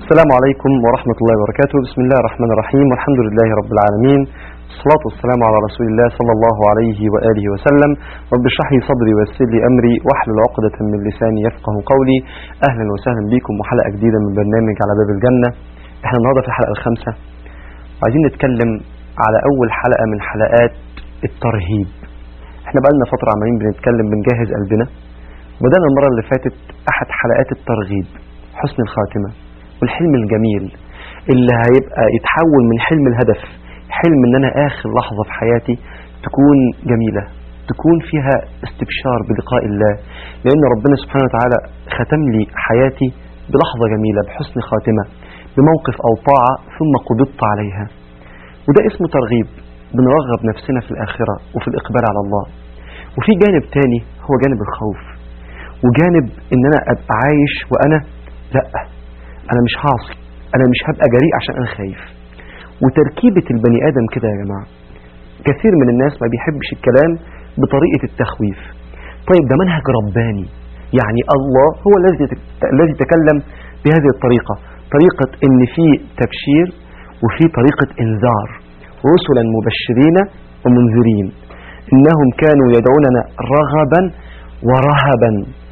السلام عليكم ورحمة الله وبركاته بسم الله الرحمن الرحيم والحمد لله رب العالمين الصلاة والسلام على رسول الله صلى الله عليه وآله وسلم رب اشرح لي صدري ويسر لي أمري واحلل عقدة من لساني يفقه قولي أهلا وسهلا بكم وحلقة جديدة من برنامج على باب الجنة احنا النهاردة في الحلقة الخامسة وعايزين نتكلم على أول حلقة من حلقات الترهيب احنا بقالنا فترة عمالين بنتكلم بنجهز قلبنا بدأنا المرة اللي فاتت أحد حلقات الترغيب حسن الخاتمة والحلم الجميل اللي هيبقى يتحول من حلم الهدف حلم ان انا اخر لحظة في حياتي تكون جميلة تكون فيها استبشار بلقاء الله لان ربنا سبحانه وتعالى ختم لي حياتي بلحظة جميلة بحسن خاتمة بموقف او طاعة ثم قبضت عليها وده اسمه ترغيب بنرغب نفسنا في الآخرة وفي الإقبال على الله وفي جانب تاني هو جانب الخوف وجانب ان انا ابقى عايش وانا لا انا مش هعصي انا مش هبقى جريء عشان انا خايف وتركيبة البني ادم كده يا جماعة كثير من الناس ما بيحبش الكلام بطريقة التخويف طيب ده منهج رباني يعني الله هو الذي الذي تكلم بهذه الطريقة طريقة ان في تبشير وفي طريقة انذار رسلا مبشرين ومنذرين انهم كانوا يدعوننا رغبا ورهبا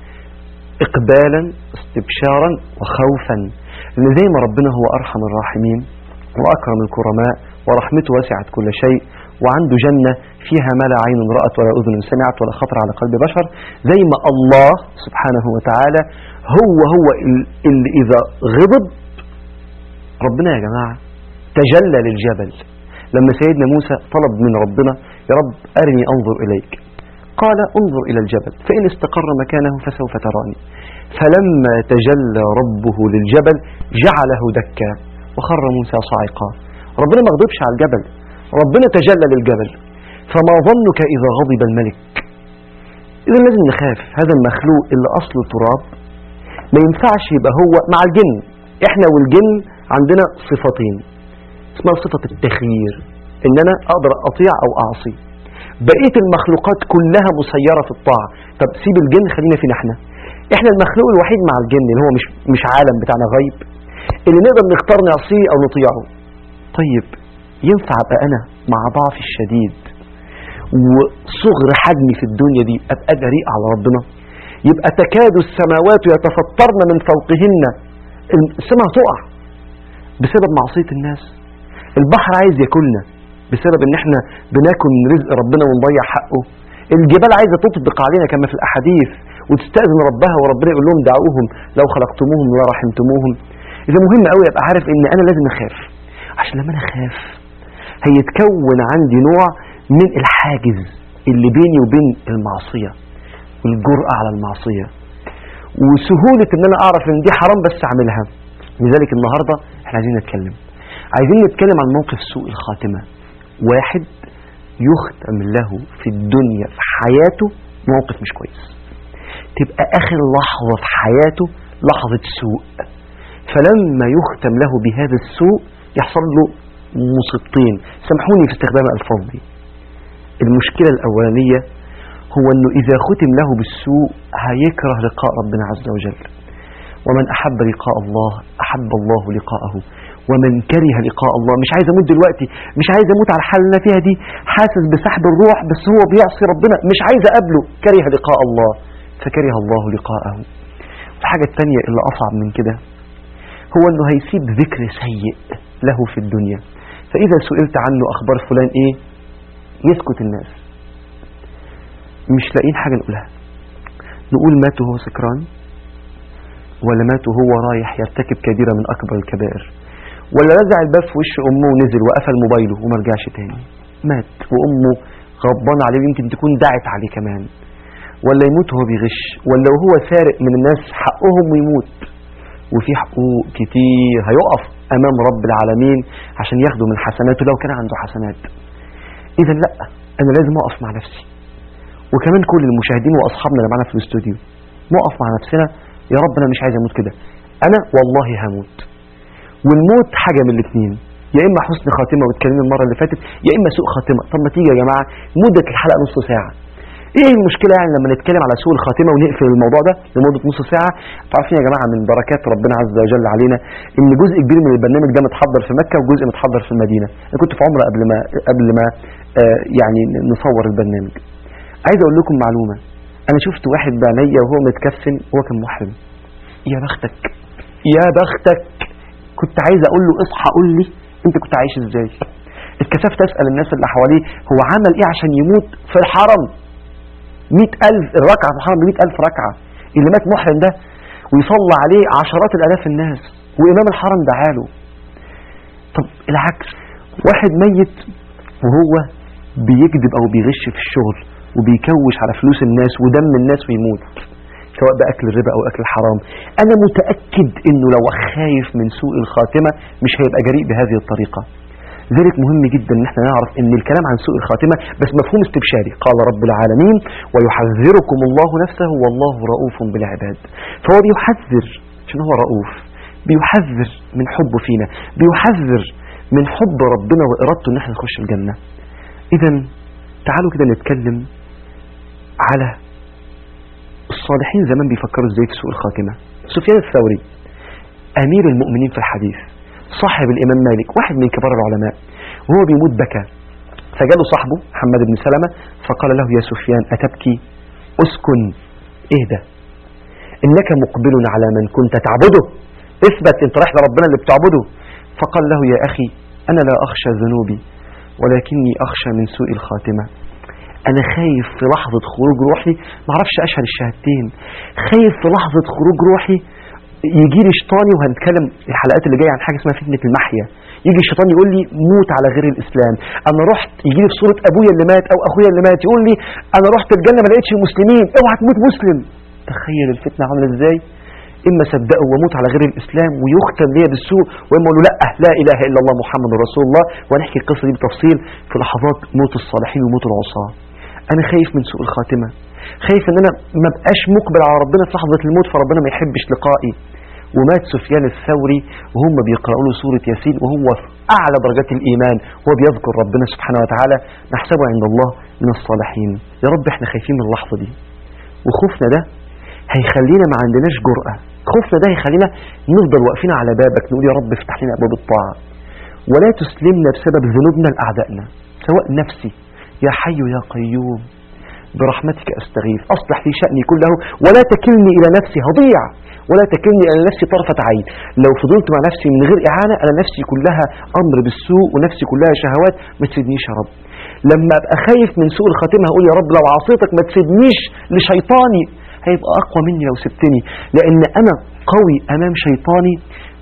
اقبالا استبشارا وخوفا لان زي ما ربنا هو ارحم الراحمين واكرم الكرماء ورحمته وسعت كل شيء وعنده جنة فيها ما لا عين رأت ولا أذن سمعت ولا خطر على قلب بشر زي ما الله سبحانه وتعالى هو هو اللي إذا غضب ربنا يا جماعة تجلى للجبل لما سيدنا موسى طلب من ربنا يا رب أرني أنظر إليك قال انظر إلى الجبل فإن استقر مكانه فسوف تراني فلما تجلى ربه للجبل جعله دكا وخر موسى صاعقا ربنا ما غضبش على الجبل ربنا تجلى للجبل فما ظنك إذا غضب الملك إذا لازم نخاف هذا المخلوق اللي أصله تراب ما ينفعش يبقى هو مع الجن إحنا والجن عندنا صفتين اسمها صفة التخيير إن أنا أقدر أطيع أو أعصي بقية المخلوقات كلها مسيرة في الطاعة طب سيب الجن خلينا فينا احنا احنا المخلوق الوحيد مع الجن اللي هو مش مش عالم بتاعنا غيب اللي نقدر نختار نعصيه او نطيعه طيب ينفع ابقى انا مع ضعفي الشديد وصغر حجمي في الدنيا دي ابقى جريء على ربنا يبقى تكاد السماوات يتفطرن من فوقهن السماء تقع بسبب معصية الناس البحر عايز ياكلنا بسبب ان احنا بناكل من رزق ربنا ونضيع حقه الجبال عايزة تطبق علينا كما في الاحاديث وتستأذن ربها وربنا يقول لهم دعوهم لو خلقتموهم ورحمتموهم إذا مهم قوي أبقى عارف إن أنا لازم أخاف عشان لما أنا أخاف هيتكون عندي نوع من الحاجز اللي بيني وبين المعصية والجرأة على المعصية وسهولة إن أنا أعرف إن دي حرام بس أعملها لذلك النهاردة إحنا عايزين نتكلم عايزين نتكلم عن موقف سوء الخاتمة واحد يختم له في الدنيا في حياته موقف مش كويس تبقى آخر لحظة في حياته لحظة سوء فلما يختم له بهذا السوء يحصل له مصيبتين سامحوني في استخدام الألفاظ دي المشكلة الأولانية هو أنه إذا ختم له بالسوء هيكره لقاء ربنا عز وجل ومن أحب لقاء الله أحب الله لقاءه ومن كره لقاء الله مش عايز أموت دلوقتي مش عايز أموت على الحال اللي أنا فيها دي حاسس بسحب الروح بس هو بيعصي ربنا مش عايز أقابله كره لقاء الله فكره الله لقاءه الحاجة الثانية اللي أصعب من كده هو أنه هيسيب ذكر سيء له في الدنيا فإذا سئلت عنه أخبار فلان إيه يسكت الناس مش لاقيين حاجة نقولها نقول مات وهو سكران ولا مات وهو رايح يرتكب كبيرة من أكبر الكبائر ولا رزع الباب في وش أمه ونزل وقفل موبايله وما رجعش تاني مات وأمه غضبان عليه ويمكن تكون دعت عليه كمان ولا يموت وهو بيغش ولا وهو سارق من الناس حقهم ويموت وفي حقوق كتير هيقف أمام رب العالمين عشان ياخده من حسناته لو كان عنده حسنات إذا لا أنا لازم أقف مع نفسي وكمان كل المشاهدين وأصحابنا اللي معانا في الاستوديو نقف مع نفسنا يا رب أنا مش عايز أموت كده أنا والله هموت والموت حاجة من الاثنين يا إما حسن خاتمة واتكلمنا المرة اللي فاتت يا إما سوء خاتمة طب ما تيجي يا جماعة مدة الحلقة نص ساعة ايه المشكله يعني لما نتكلم على سوء الخاتمه ونقفل الموضوع ده لمده نص ساعه انتوا عارفين يا جماعه من بركات ربنا عز وجل علينا ان جزء كبير من البرنامج ده متحضر في مكه وجزء متحضر في المدينه انا كنت في عمره قبل ما قبل ما آه يعني نصور البرنامج عايز اقول لكم معلومه انا شفت واحد بعينيا وهو متكفن وهو كان محرم يا بختك يا بختك كنت عايز اقول له اصحى قول لي انت كنت عايش ازاي اتكسفت اسال الناس اللي حواليه هو عمل ايه عشان يموت في الحرم مئة ألف الركعة في الحرم مئة ألف ركعة اللي مات محرم ده ويصلى عليه عشرات الآلاف الناس وإمام الحرم دعاله طب العكس واحد ميت وهو بيكذب أو بيغش في الشغل وبيكوش على فلوس الناس ودم الناس ويموت سواء بأكل الربا أو أكل الحرام أنا متأكد أنه لو خايف من سوء الخاتمة مش هيبقى جريء بهذه الطريقة ذلك مهم جدا ان احنا نعرف ان الكلام عن سوء الخاتمة بس مفهوم استبشاري قال رب العالمين ويحذركم الله نفسه والله رؤوف بالعباد فهو بيحذر عشان هو رؤوف بيحذر من حبه فينا بيحذر من حب ربنا وإرادته ان احنا نخش الجنة اذا تعالوا كده نتكلم على الصالحين زمان بيفكروا ازاي في سوء الخاتمة سفيان الثوري امير المؤمنين في الحديث صاحب الإمام مالك واحد من كبار العلماء وهو بيموت بكى فجاله صاحبه محمد بن سلمة فقال له يا سفيان أتبكي أسكن اهدى إنك مقبل على من كنت تعبده اثبت انت رايح لربنا اللي بتعبده فقال له يا أخي أنا لا أخشى ذنوبي ولكني أخشى من سوء الخاتمة أنا خايف في لحظة خروج روحي معرفش أشهد الشهادتين خايف في لحظة خروج روحي يجي لي شيطاني وهنتكلم الحلقات اللي جايه عن حاجه اسمها فتنه المحيا يجي الشيطان يقول لي موت على غير الاسلام انا رحت يجي لي في صوره ابويا اللي مات او اخويا اللي مات يقول لي انا رحت الجنه ما لقيتش مسلمين اوعى تموت مسلم تخيل الفتنه عامله ازاي اما صدقه واموت على غير الاسلام ويختم ليا بالسوء واما اقول له لا لا اله الا الله محمد رسول الله ونحكي القصه دي بتفصيل في لحظات موت الصالحين وموت العصاه انا خايف من سوء الخاتمه خايف ان انا ما بقاش مقبل على ربنا في لحظه الموت فربنا ما يحبش لقائي ومات سفيان الثوري وهم بيقرأوا له سورة ياسين وهو في أعلى درجات الإيمان هو بيذكر ربنا سبحانه وتعالى نحسبه عند الله من الصالحين يا رب احنا خايفين من اللحظة دي وخوفنا ده هيخلينا ما عندناش جرأة خوفنا ده هيخلينا نفضل واقفين على بابك نقول يا رب افتح لنا أبواب الطاعة ولا تسلمنا بسبب ذنوبنا لأعدائنا سواء نفسي يا حي يا قيوم برحمتك أستغيث أصلح لي شأني كله ولا تكلني إلى نفسي هضيع ولا تكلني إلى نفسي طرفة عين لو فضلت مع نفسي من غير إعانة أنا نفسي كلها أمر بالسوء ونفسي كلها شهوات ما تسيبنيش يا رب لما أبقى خايف من سوء الخاتمة هقول يا رب لو عصيتك ما تسيبنيش لشيطاني هيبقى أقوى مني لو سبتني لأن أنا قوي أمام شيطاني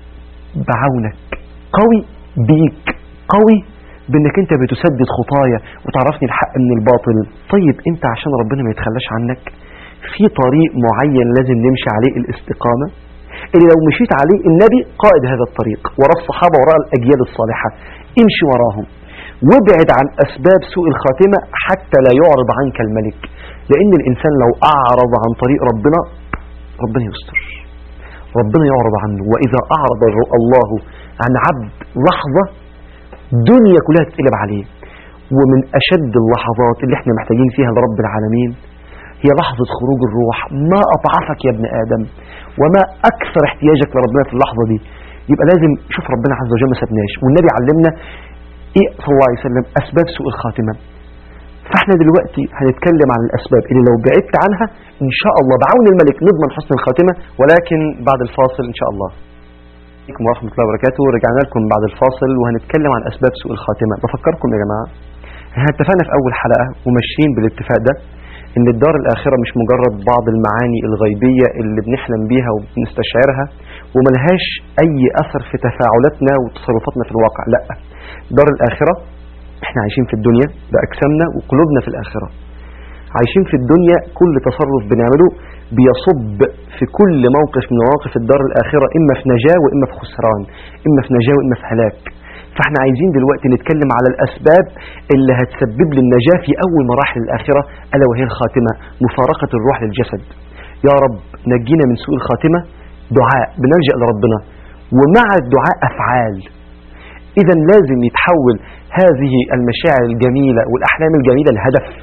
بعونك قوي بيك قوي بانك انت بتسدد خطايا وتعرفني الحق من الباطل طيب انت عشان ربنا ما يتخلاش عنك في طريق معين لازم نمشي عليه الاستقامة اللي لو مشيت عليه النبي قائد هذا الطريق وراء الصحابة وراء الأجيال الصالحة امشي وراهم وابعد عن أسباب سوء الخاتمة حتى لا يعرض عنك الملك لأن الإنسان لو أعرض عن طريق ربنا ربنا يستر ربنا يعرض عنه وإذا أعرض الله عن عبد لحظة دنيا كلها تتقلب عليه ومن أشد اللحظات اللي احنا محتاجين فيها لرب العالمين هي لحظة خروج الروح ما أضعفك يا ابن آدم وما أكثر احتياجك لربنا في اللحظة دي يبقى لازم شوف ربنا عز وجل ما سبناش والنبي علمنا إيه صلى الله عليه وسلم أسباب سوء الخاتمة فاحنا دلوقتي هنتكلم عن الأسباب اللي لو بعدت عنها إن شاء الله بعون الملك نضمن حسن الخاتمة ولكن بعد الفاصل إن شاء الله عليكم ورحمة الله وبركاته رجعنا لكم بعد الفاصل وهنتكلم عن أسباب سوء الخاتمة بفكركم يا جماعة احنا اتفقنا في أول حلقة وماشيين بالاتفاق ده ان الدار الآخرة مش مجرد بعض المعاني الغيبية اللي بنحلم بيها وبنستشعرها وملهاش أي أثر في تفاعلاتنا وتصرفاتنا في الواقع لا دار الآخرة احنا عايشين في الدنيا بأجسامنا وقلوبنا في الآخرة عايشين في الدنيا كل تصرف بنعمله بيصب في كل موقف من مواقف الدار الآخرة إما في نجاة وإما في خسران إما في نجاة وإما في هلاك فاحنا عايزين دلوقتي نتكلم على الأسباب اللي هتسبب للنجاة في أول مراحل الآخرة ألا وهي الخاتمة مفارقة الروح للجسد يا رب نجينا من سوء الخاتمة دعاء بنلجأ لربنا ومع الدعاء أفعال إذا لازم يتحول هذه المشاعر الجميلة والأحلام الجميلة لهدف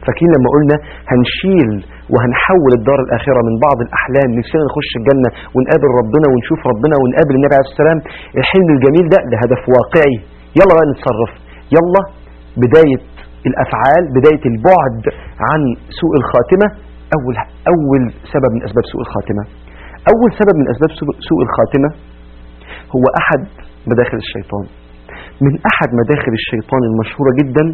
فاكرين لما قلنا هنشيل وهنحول الدار الآخرة من بعض الأحلام نفسنا نخش الجنة ونقابل ربنا ونشوف ربنا ونقابل النبي عليه السلام الحلم الجميل ده لهدف واقعي يلا بقى نتصرف يلا بداية الأفعال بداية البعد عن سوء الخاتمة أول, أول سبب من أسباب سوء الخاتمة أول سبب من أسباب سوء الخاتمة هو أحد مداخل الشيطان من أحد مداخل الشيطان المشهورة جدا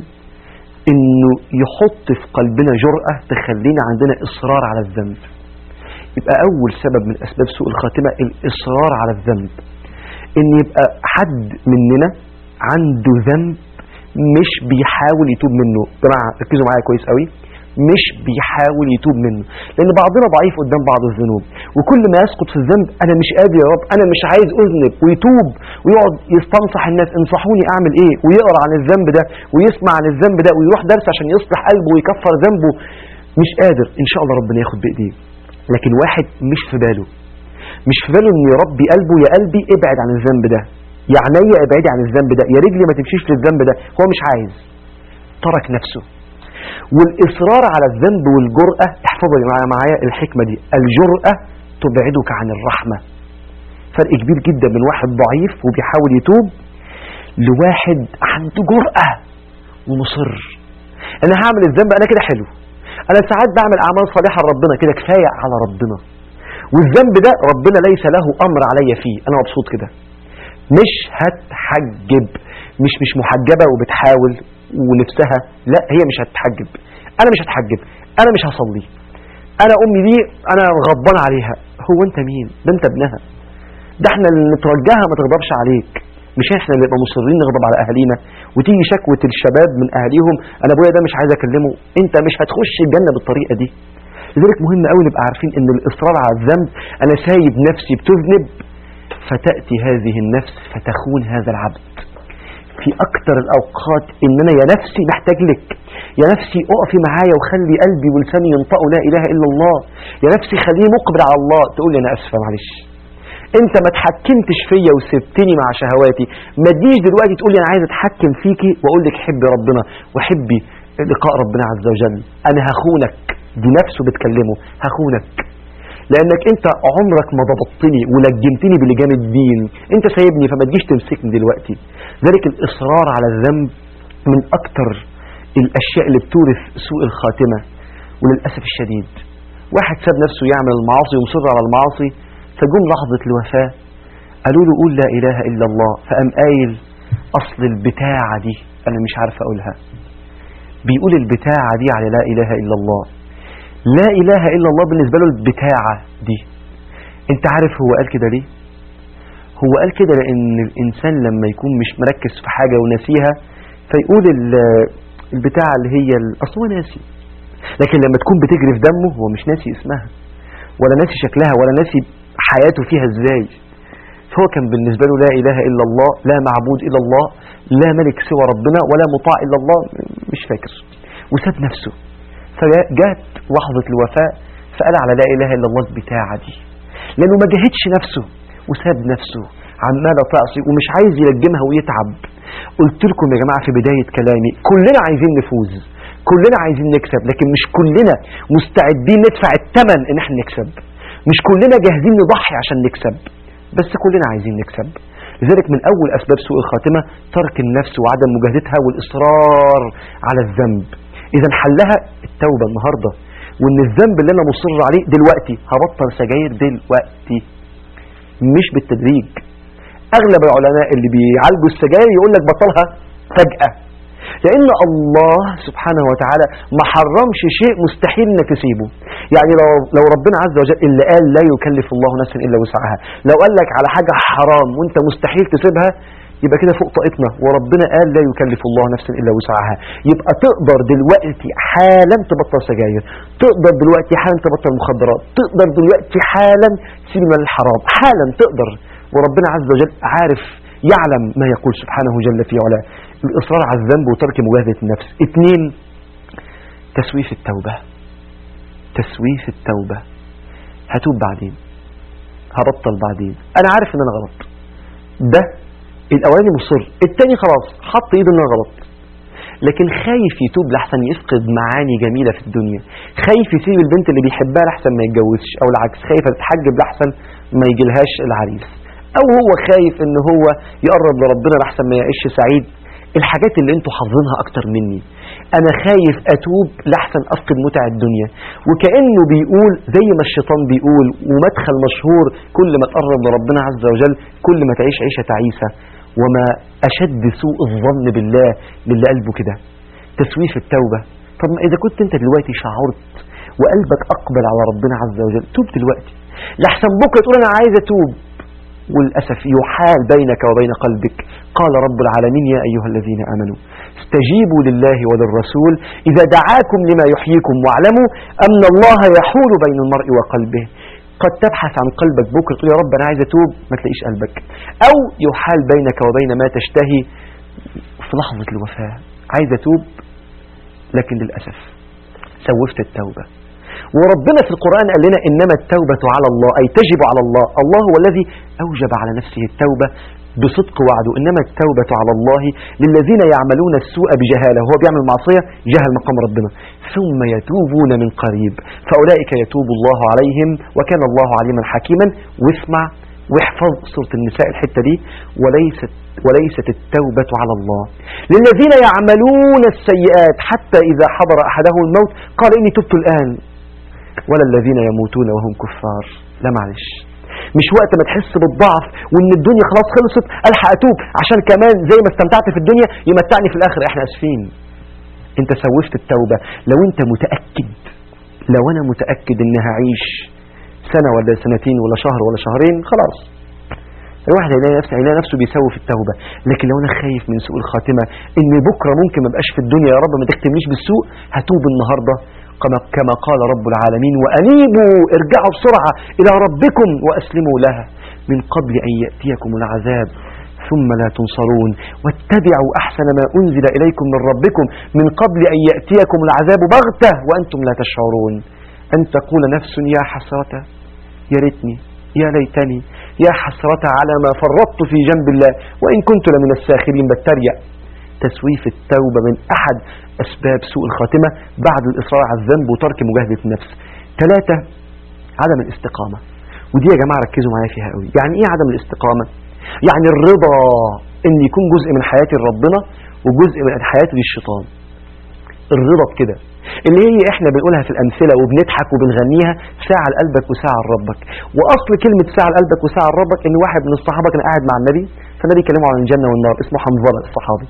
إنه يحط في قلبنا جرأة تخلينا عندنا إصرار على الذنب يبقى أول سبب من أسباب سوء الخاتمة الإصرار على الذنب إن يبقى حد مننا عنده ذنب مش بيحاول يتوب منه جماعة ركزوا معايا كويس قوي مش بيحاول يتوب منه لان بعضنا ضعيف قدام بعض الذنوب وكل ما يسقط في الذنب انا مش قادر يا رب انا مش عايز اذنب ويتوب ويقعد يستنصح الناس انصحوني اعمل ايه ويقرا عن الذنب ده ويسمع عن الذنب ده ويروح درس عشان يصلح قلبه ويكفر ذنبه مش قادر ان شاء الله ربنا ياخد بايديه لكن واحد مش في باله مش في باله ان يربي قلبه يا قلبي ابعد عن الذنب ده يا عينيا ابعدي عن الذنب ده يا رجلي ما تمشيش للذنب ده هو مش عايز ترك نفسه والإصرار على الذنب والجرأة احفظوا معايا الحكمة دي الجرأة تبعدك عن الرحمة فرق كبير جدا من واحد ضعيف وبيحاول يتوب لواحد عنده جرأة ومصر أنا هعمل الذنب أنا كده حلو أنا ساعات بعمل أعمال صالحة لربنا كده كفاية على ربنا والذنب ده ربنا ليس له أمر عليا فيه أنا مبسوط كده مش هتحجب مش مش محجبة وبتحاول ونفسها لا هي مش هتتحجب انا مش هتحجب انا مش هصلي انا امي دي انا غضبان عليها هو انت مين ده انت ابنها ده احنا اللي نترجاها ما تغضبش عليك مش احنا اللي نبقى مصرين نغضب على اهالينا وتيجي شكوة الشباب من اهاليهم انا ابويا ده مش عايز اكلمه انت مش هتخش الجنة بالطريقة دي لذلك مهم قوي نبقى عارفين ان الاصرار على الذنب انا سايب نفسي بتذنب فتأتي هذه النفس فتخون هذا العبد في أكتر الأوقات إن أنا يا نفسي محتاج لك يا نفسي أقفي معايا وخلي قلبي ولساني ينطقوا لا إله إلا الله يا نفسي خليه مقبل على الله تقول لي أنا أسفة معلش أنت ما تحكمتش فيا وسبتني مع شهواتي ما تجيش دلوقتي تقول لي أنا عايز أتحكم فيكي وأقول لك حبي ربنا وحبي لقاء ربنا عز وجل أنا هخونك دي نفسه بتكلمه هخونك لانك انت عمرك ما ضبطتني ولجمتني بلجام الدين انت سايبني فما تجيش تمسكني دلوقتي ذلك الاصرار على الذنب من اكتر الاشياء اللي بتورث سوء الخاتمة وللأسف الشديد واحد ساب نفسه يعمل المعاصي ومصر على المعاصي فجم لحظة الوفاة قالوا له قول لا إله إلا الله فقام قايل أصل البتاعة دي أنا مش عارف أقولها بيقول البتاعة دي على لا إله إلا الله لا إله إلا الله بالنسبة له البتاعة دي انت عارف هو قال كده ليه هو قال كده لأن الإنسان لما يكون مش مركز في حاجة ونسيها فيقول البتاعة اللي هي أصل هو ناسي لكن لما تكون بتجري في دمه هو مش ناسي اسمها ولا ناسي شكلها ولا ناسي حياته فيها ازاي فهو كان بالنسبة له لا إله إلا الله لا معبود إلا الله لا ملك سوى ربنا ولا مطاع إلا الله مش فاكر وساب نفسه فجاءت لحظة الوفاة فقال على لا إله إلا الله البتاعة دي لأنه ما جهدش نفسه وساب نفسه عمالة تعصي ومش عايز يلجمها ويتعب قلت لكم يا جماعة في بداية كلامي كلنا عايزين نفوز كلنا عايزين نكسب لكن مش كلنا مستعدين ندفع الثمن ان احنا نكسب مش كلنا جاهزين نضحي عشان نكسب بس كلنا عايزين نكسب لذلك من أول أسباب سوء الخاتمة ترك النفس وعدم مجاهدتها والإصرار على الذنب إذا حلها التوبة النهاردة وإن الذنب اللي أنا مصر عليه دلوقتي هبطل سجاير دلوقتي مش بالتدريج أغلب العلماء اللي بيعالجوا السجاير يقول لك بطلها فجأة لأن الله سبحانه وتعالى ما حرمش شيء مستحيل انك تسيبه يعني لو, لو ربنا عز وجل اللي قال لا يكلف الله نفسا إلا وسعها لو قال لك على حاجة حرام وانت مستحيل تسيبها يبقى كده فوق طاقتنا وربنا قال لا يكلف الله نفسا إلا وسعها يبقى تقدر دلوقتي حالا تبطل سجاير تقدر دلوقتي حالا تبطل مخدرات تقدر دلوقتي حالا تسيب من الحرام حالا تقدر وربنا عز وجل عارف يعلم ما يقول سبحانه جل في علاه الإصرار على الذنب وترك مجاهدة النفس اثنين تسويف التوبة تسويف التوبة هتوب بعدين هبطل بعدين أنا عارف إن أنا غلط ده الأولاني مصر التاني خلاص حط إيده إن أنا غلط لكن خايف يتوب لحسن يفقد معاني جميلة في الدنيا خايف يسيب البنت اللي بيحبها لحسن ما يتجوزش او العكس خايف تتحجب لحسن ما يجيلهاش العريس او هو خايف ان هو يقرب لربنا لحسن ما يعيش سعيد الحاجات اللي انتوا حافظينها اكتر مني انا خايف اتوب لحسن افقد متع الدنيا وكانه بيقول زي ما الشيطان بيقول ومدخل مشهور كل ما تقرب لربنا عز وجل كل ما تعيش عيشه تعيسه وما اشد سوء الظن بالله للي قلبه كده تسويف التوبه طب ما اذا كنت انت دلوقتي شعرت وقلبك اقبل على ربنا عز وجل توب دلوقتي لحسن بكره تقول انا عايز اتوب وللأسف يحال بينك وبين قلبك قال رب العالمين يا أيها الذين آمنوا استجيبوا لله وللرسول إذا دعاكم لما يحييكم واعلموا أن الله يحول بين المرء وقلبه قد تبحث عن قلبك بكرة تقول يا رب أنا عايز أتوب ما تلاقيش قلبك أو يحال بينك وبين ما تشتهي في لحظة الوفاة عايز أتوب لكن للأسف سوفت التوبة وربنا في القرآن قال لنا إنما التوبة على الله أي تجب على الله الله هو الذي أوجب على نفسه التوبة بصدق وعده إنما التوبة على الله للذين يعملون السوء بجهالة هو بيعمل معصية جهل مقام ربنا ثم يتوبون من قريب فأولئك يتوب الله عليهم وكان الله عليما حكيما واسمع واحفظ سورة النساء الحتة دي وليست وليست التوبة على الله للذين يعملون السيئات حتى إذا حضر أحدهم الموت قال إني تبت الآن ولا الذين يموتون وهم كفار لا معلش مش وقت ما تحس بالضعف وان الدنيا خلاص خلصت الحق اتوب عشان كمان زي ما استمتعت في الدنيا يمتعني في الاخر احنا اسفين انت سوفت التوبة لو انت متأكد لو انا متأكد ان هعيش سنة ولا سنتين ولا شهر ولا شهرين خلاص الواحد هيلاقي نفسه هيلاقي نفسه بيسوي في التوبة لكن لو انا خايف من سوء الخاتمة ان بكرة ممكن ما بقاش في الدنيا يا رب ما تختمنيش بالسوء هتوب النهاردة كما, كما قال رب العالمين وأنيبوا ارجعوا بسرعة إلى ربكم وأسلموا لها من قبل أن يأتيكم العذاب ثم لا تنصرون واتبعوا أحسن ما أنزل إليكم من ربكم من قبل أن يأتيكم العذاب بغتة وأنتم لا تشعرون أن تقول نفس يا حسرة يا ريتني يا ليتني يا حسرة على ما فرطت في جنب الله وإن كنت لمن الساخرين بتريأ تسويف التوبة من أحد أسباب سوء الخاتمة بعد الإصرار على الذنب وترك مجاهدة النفس ثلاثة عدم الاستقامة ودي يا جماعة ركزوا معايا فيها قوي يعني إيه عدم الاستقامة يعني الرضا إن يكون جزء من حياتي لربنا وجزء من حياتي للشيطان الرضا بكده اللي هي احنا بنقولها في الامثله وبنضحك وبنغنيها ساعه لقلبك وساعه لربك واصل كلمه ساعه لقلبك وساعه لربك ان واحد من الصحابه كان قاعد مع النبي فالنبي كلمه عن الجنه والنار اسمه حنظله الصحابي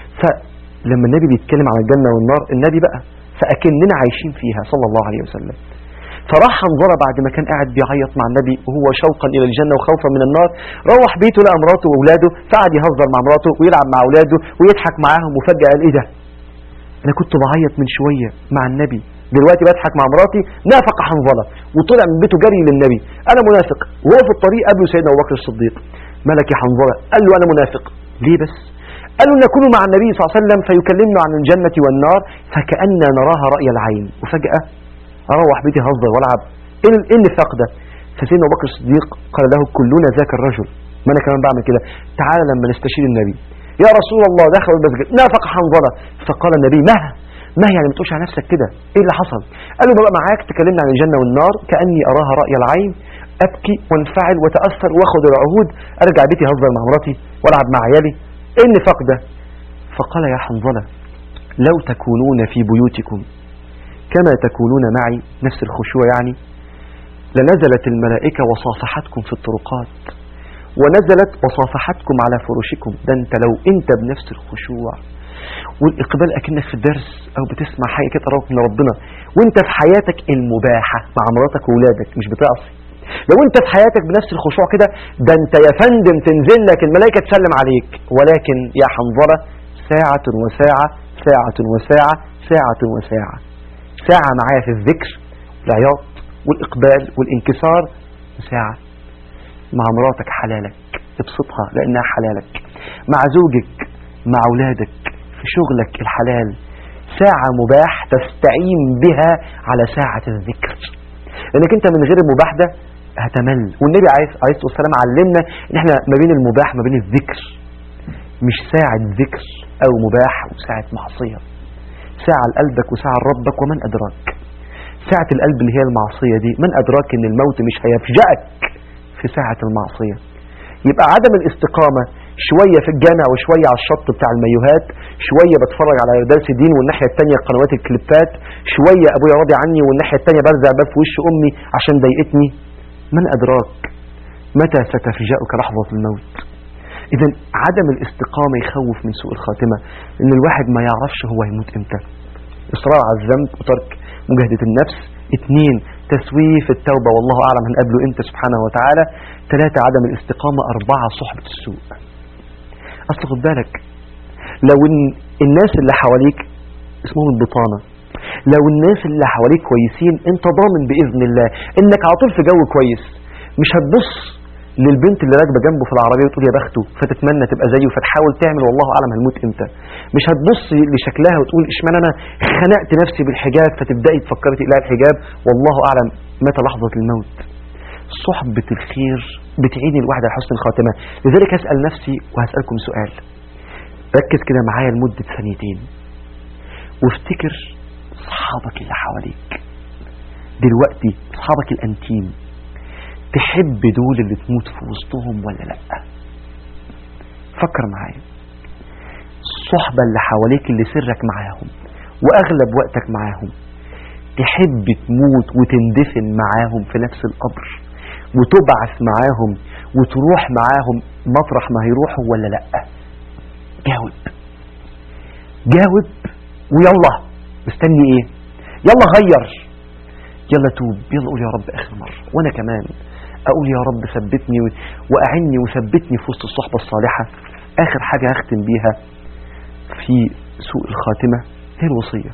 فلما النبي بيتكلم عن الجنه والنار النبي بقى فاكننا عايشين فيها صلى الله عليه وسلم فراح حنظله بعد ما كان قاعد بيعيط مع النبي وهو شوقا الى الجنه وخوفا من النار روح بيته لقى مراته واولاده فقعد يهزر مع مراته ويلعب مع اولاده ويضحك معاهم وفجاه قال ايه ده انا كنت بعيط من شويه مع النبي دلوقتي بضحك مع مراتي نافق حنظله وطلع من بيته جري للنبي انا منافق وهو في الطريق قابله سيدنا ابو بكر الصديق ملك حنظله قال له انا منافق ليه بس قال له نكون مع النبي صلى الله عليه وسلم فيكلمنا عن الجنة والنار فكأننا نراها رأي العين وفجأة أروح بيتي هزر والعب إيه إيه النفاق ده فسيدنا أبو بكر الصديق قال له كلنا ذاك الرجل ما أنا كمان بعمل كده تعال لما نستشير النبي يا رسول الله دخل المسجد نافق حنظلة فقال النبي ما ما يعني ما تقولش على نفسك كده ايه اللي حصل قال له ببقى معاك تكلمنا عن الجنة والنار كأني أراها رأي العين أبكي وانفعل وتأثر واخد العهود أرجع بيتي هزر مع مراتي والعب مع عيالي ايه النفاق ده فقال يا حنظلة لو تكونون في بيوتكم كما تكونون معي نفس الخشوع يعني لنزلت الملائكة وصافحتكم في الطرقات ونزلت وصافحتكم على فرشكم ده انت لو انت بنفس الخشوع والإقبال أكنك في الدرس أو بتسمع حاجة كده تراك من ربنا وانت في حياتك المباحة مع مراتك وولادك مش بتعصي لو انت في حياتك بنفس الخشوع كده ده انت يا فندم تنزل لك الملائكة تسلم عليك ولكن يا حنظلة ساعة وساعة ساعة وساعة ساعة وساعة ساعة معايا في الذكر والعياط والإقبال والانكسار وساعة مع مراتك حلالك ابسطها لأنها حلالك مع زوجك مع أولادك في شغلك الحلال ساعة مباح تستعين بها على ساعة الذكر لأنك أنت من غير المباح ده هتمل والنبي عليه الصلاة والسلام علمنا إن إحنا ما بين المباح ما بين الذكر مش ساعة ذكر أو مباح وساعة معصية ساعة لقلبك وساعة لربك ومن أدراك ساعة القلب اللي هي المعصية دي من أدراك إن الموت مش هيفجأك في ساعة المعصية يبقى عدم الاستقامة شوية في الجامع وشوية على الشط بتاع المايوهات شوية بتفرج على درس دين والناحية التانية قنوات الكليبات شوية أبويا راضي عني والناحية التانية برزع باب في وش أمي عشان ضايقتني من أدراك متى ستفجأك لحظة الموت إذا عدم الاستقامة يخوف من سوء الخاتمة إن الواحد ما يعرفش هو هيموت إمتى إصرار على الذنب وترك مجاهدة النفس اثنين تسويف التوبة والله أعلم هنقابله إمتى سبحانه وتعالى ثلاثة عدم الاستقامة أربعة صحبة السوء أصل خد بالك لو إن الناس اللي حواليك اسمهم البطانة لو الناس اللي حواليك كويسين انت ضامن بإذن الله انك على طول في جو كويس مش هتبص للبنت اللي راكبه جنبه في العربيه وتقول يا بخته فتتمنى تبقى زيه فتحاول تعمل والله اعلم هنموت امتى مش هتبص لشكلها وتقول اشمعنى انا خنقت نفسي بالحجاب فتبداي تفكري تقلعي الحجاب والله اعلم متى لحظه الموت صحبة الخير بتعين الواحد على حسن الخاتمة لذلك أسأل نفسي وهسألكم سؤال ركز كده معايا لمدة ثانيتين وافتكر صحابك اللي حواليك دلوقتي صحابك الأنتيم تحب دول اللي تموت في وسطهم ولا لا فكر معايا الصحبة اللي حواليك اللي سرك معاهم وأغلب وقتك معاهم تحب تموت وتندفن معاهم في نفس القبر وتبعث معاهم وتروح معاهم مطرح ما هيروحوا ولا لا جاوب جاوب ويلا مستني ايه يلا غير يلا توب يلا قول يا رب اخر مرة وانا كمان اقول يا رب ثبتني واعني وثبتني في وسط الصحبة الصالحة اخر حاجة هختم بيها في سوء الخاتمة هي الوصية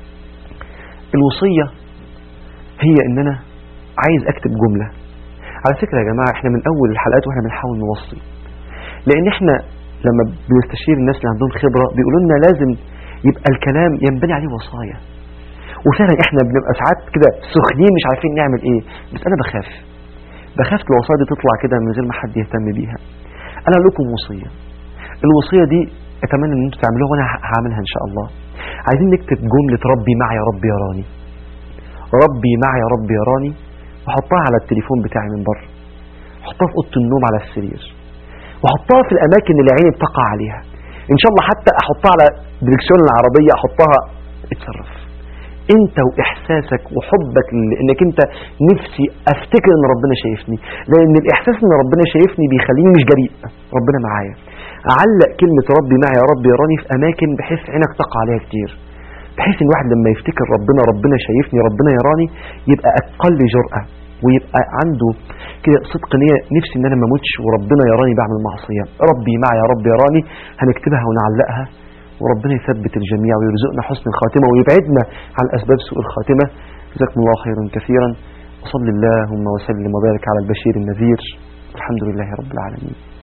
الوصية هي ان انا عايز اكتب جملة على فكرة يا جماعة احنا من اول الحلقات واحنا بنحاول نوصي لان احنا لما بنستشير الناس اللي عندهم خبرة بيقولوا لنا لازم يبقى الكلام ينبني عليه وصايا وفعلا احنا بنبقى ساعات كده سخنين مش عارفين نعمل ايه بس انا بخاف بخاف الوصايا دي تطلع كده من غير ما حد يهتم بيها انا اقول لكم وصية الوصية دي اتمنى ان انتوا تعملوها وانا هعملها ان شاء الله عايزين نكتب جملة ربي معي يا رب يراني ربي معي يا رب يراني واحطها على التليفون بتاعي من بره احطها في اوضه النوم على السرير واحطها في الاماكن اللي عيني بتقع عليها ان شاء الله حتى احطها على دريكسيون العربيه احطها اتصرف انت واحساسك وحبك انك انت نفسي افتكر ان ربنا شايفني لان الاحساس ان ربنا شايفني بيخليني مش جريء ربنا معايا اعلق كلمه ربي معي يا رب يراني في اماكن بحيث عينك تقع عليها كتير بحيث ان الواحد لما يفتكر ربنا ربنا شايفني ربنا يراني يبقى اقل جرأة ويبقى عنده كده صدق نية نفسي ان انا ما اموتش وربنا يراني بعمل معصية ربي معي يا رب يراني هنكتبها ونعلقها وربنا يثبت الجميع ويرزقنا حسن الخاتمة ويبعدنا عن اسباب سوء الخاتمة جزاكم الله خيرا كثيرا وصل اللهم وسلم وبارك على البشير النذير الحمد لله رب العالمين